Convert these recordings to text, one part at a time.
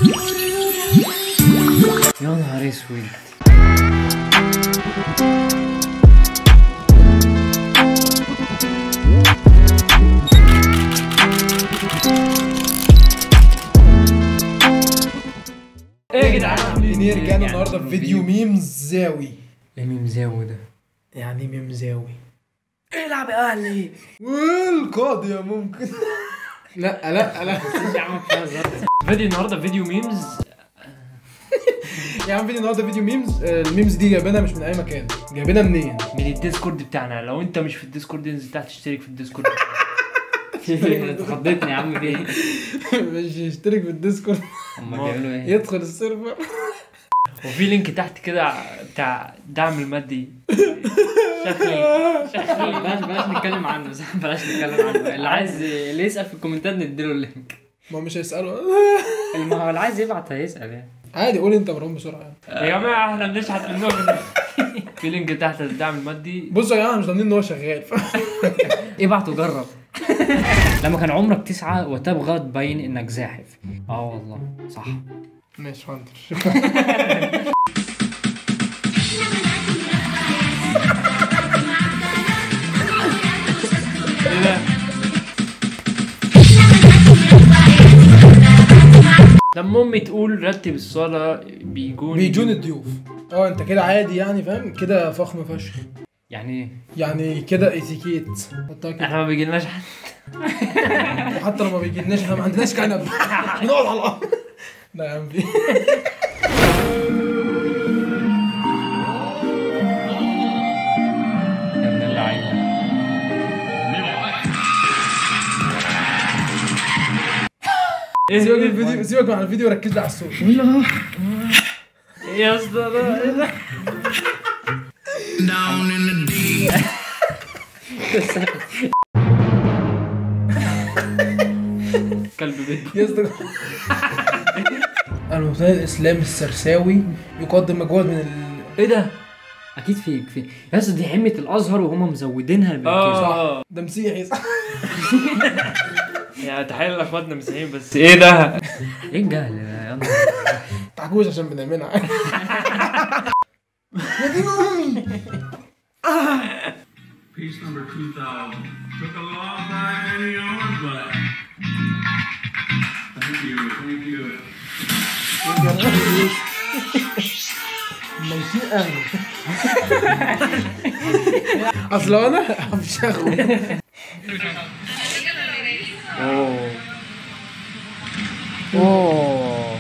يا نهار اسود ايه يا جدعان عاملين ايه رجعنا النهارده في فيديو ميمز زاوي ايه ميم زاوي ده يعني ميم زاوي العب يا اهلي والقاضية ممكن لا لا لا يا عم فيديو النهارده فيديو ميمز يا عم فيديو النهارده فيديو ميمز آه، الميمز دي جايبينها مش من اي مكان جايبينها منين؟ من الديسكورد بتاعنا لو انت مش في الديسكورد انزل تحت اشترك في الديسكورد اتخضيتني يا عم في ايه؟ مش يشترك في الديسكورد هما بيعملوا ايه؟ يدخل السيرفر وفي لينك تحت كده بتاع دعم المادي شغل شغل بلاش بلاش نتكلم عنه صح بلاش نتكلم عنه اللي عايز اللي يسال في الكومنتات نديله اللينك ما هو مش هيسألوا اللي هو اللي عايز يبعت هيسال يعني عادي قول انت مروان بسرعة يعني. يا جماعه احنا بنشحت منهم في لينك تحت الدعم المادي بصوا يا جماعة مش ضامنين ان هو شغال ابعت وجرب لما كان عمرك تسعة وتبغى تبين انك زاحف اه والله صح ماشي فانتر ايه ده؟ لما امي تقول رتب الصلاه بيجون بيجون الضيوف اه انت كده عادي يعني فاهم كده فخم فشخ يعني ايه؟ يعني كده اتيكيت حطها كده احنا ما بيجيلناش حد وحتى لو ما بيجيلناش احنا ما عندناش كنب بنقعد على الارض لا يا عم في يا ابن اللعيبه سيبك من الفيديو سيبك من الفيديو وركز لي على الصوت يا اسطى ده ايه ده؟ down in the deep. كلب بيت يا اسطى المبتدئ الاسلامي السرساوي يقدم مجهود من ال... ايه ده؟ اكيد في في يا اسطى دي حمه الازهر وهم مزودينها بالكيس اه ده مسيحي صح يعني تحيه لاخواتنا المسيحيين بس ايه ده؟ ايه الجهل ده يا نهار تعجوز عشان بنعملها يا دين امي Piece number 2000. Took a long time in yours, but thank you, thank you. ميتين اغنى اصل انا مش هاخد اوه اوه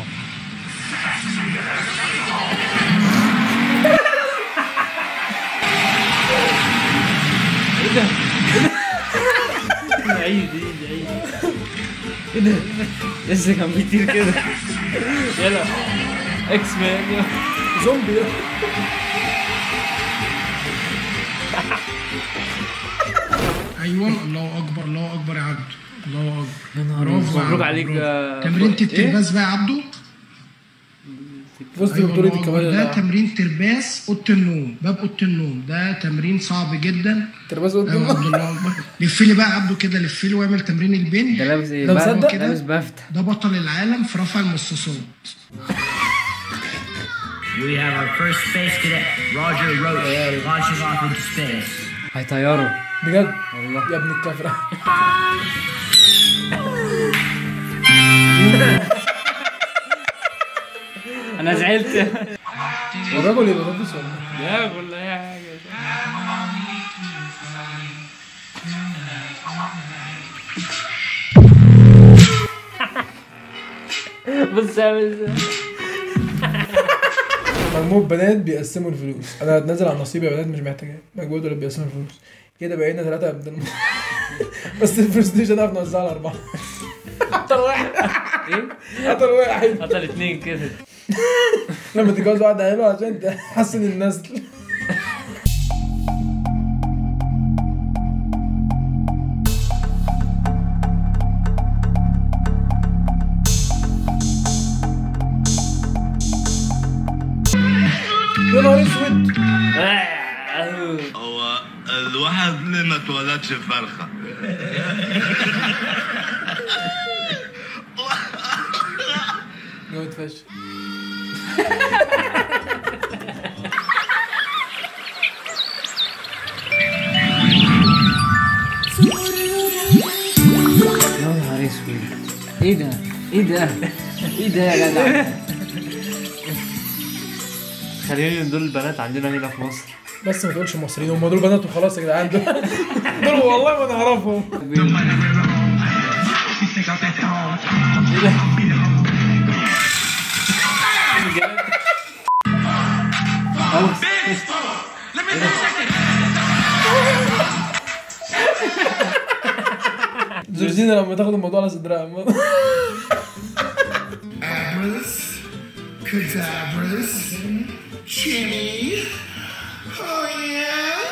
عيد عيد عيد ايه ده؟ لسه كان بيطير كده يلا اكس مان زومبي ايوه الله اكبر الله اكبر يا عبده الله اكبر يا نهار برافو يا مبروك عبده، عليك برافو. يا تمرين إيه؟ الترباس بقى يا عبده فزت أيوة ببطولة الله أكبر. الكمال ده لله تمرين ترباس اوضه النوم باب اوضه النوم ده تمرين صعب جدا ترباس ايوه قدام عبد الله اكبر لف لي بقى يا عبده كده لف لي واعمل تمرين البنج ده لابس ايه؟ ده بقى- مصدق؟ لابس بافت ده بطل العالم في رفع المصاصات We have our first space cadet, Roger Roach, launching off into space. هيطيروا بجد والله يا ابن الكفرة انا زعلت الراجل يبقى بطاطس ولا إيه؟ يا ولا اي حاجه بص عامل ازاي مجموعة بنات بيقسموا الفلوس انا هتنزل على نصيب يا بنات مش محتاجة مجموعة دول بيقسموا الفلوس كده بقينا ثلاثة قد الم- بس الفلوس دي مش هنعرف نوزعها على أربعة أكتر واحد ايه؟ أكتر واحد قتل اتنين كده لما تتجوز واحدة حلوة عشان تحسن النسل يا نهار اسود هو الواحد ليه ما اتولدش فرخة؟ جامد فشخ يا نهار اسود ايه ده؟ ايه ده؟ ايه ده يا جدع؟ خلينا دول البنات عندنا هنا في مصر بس ما تقولش مصريين هم دول بنات وخلاص يا جدعان دول دول والله ما نعرفهم جورجينا لما تاخد الموضوع على صدرها Abras, cadabras, Jimmy. Oh yeah.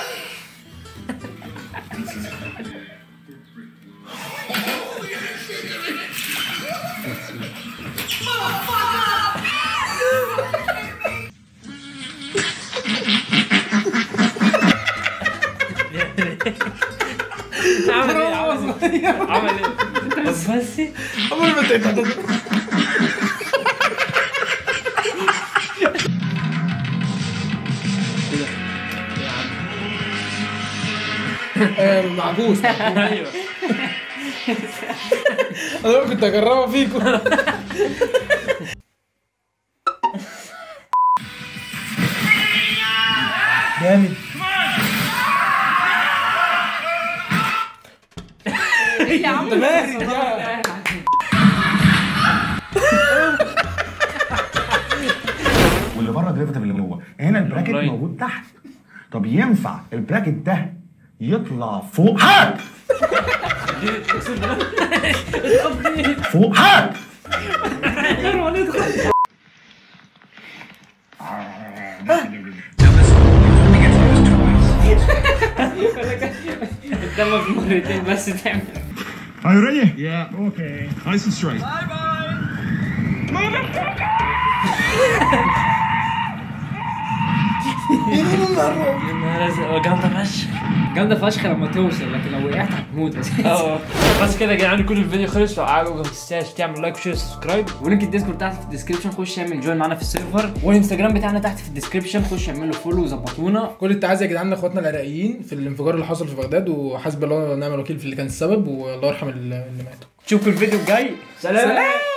عمل ايه عمل ايه عمل ايه بس بس اول ما تقطع العجوز ايوه انا كنت اجربها فيكم جامد يا عم بارد يا واللي بره ديريفيتيف اللي جوه هنا البراكت لاين. موجود تحت طب ينفع البراكت ده يطلع فوق هات فوق هات قدامك مرتين بس تعمل Are you ready? Yeah, okay. Nice and straight. يا نهار ازرق جامده فشخ جامده فشخ لما توصل لكن لو وقعت هتموت اساسا اه بس كده يا جدعان يكون الفيديو خلص لو عجبك ما تنساش تعمل لايك وشير وسبسكرايب ولينك الديسكورد تحت في الديسكربشن خش اعمل جوين معانا في السيرفر والانستجرام بتاعنا تحت في الديسكربشن خش اعمل له فولو وظبطونا كل التعازي يا جدعان لاخواتنا العراقيين في الانفجار اللي حصل في بغداد وحسب الله ونعم الوكيل في اللي كان السبب والله يرحم اللي اللي ماتوا نشوفكم الفيديو الجاي سلام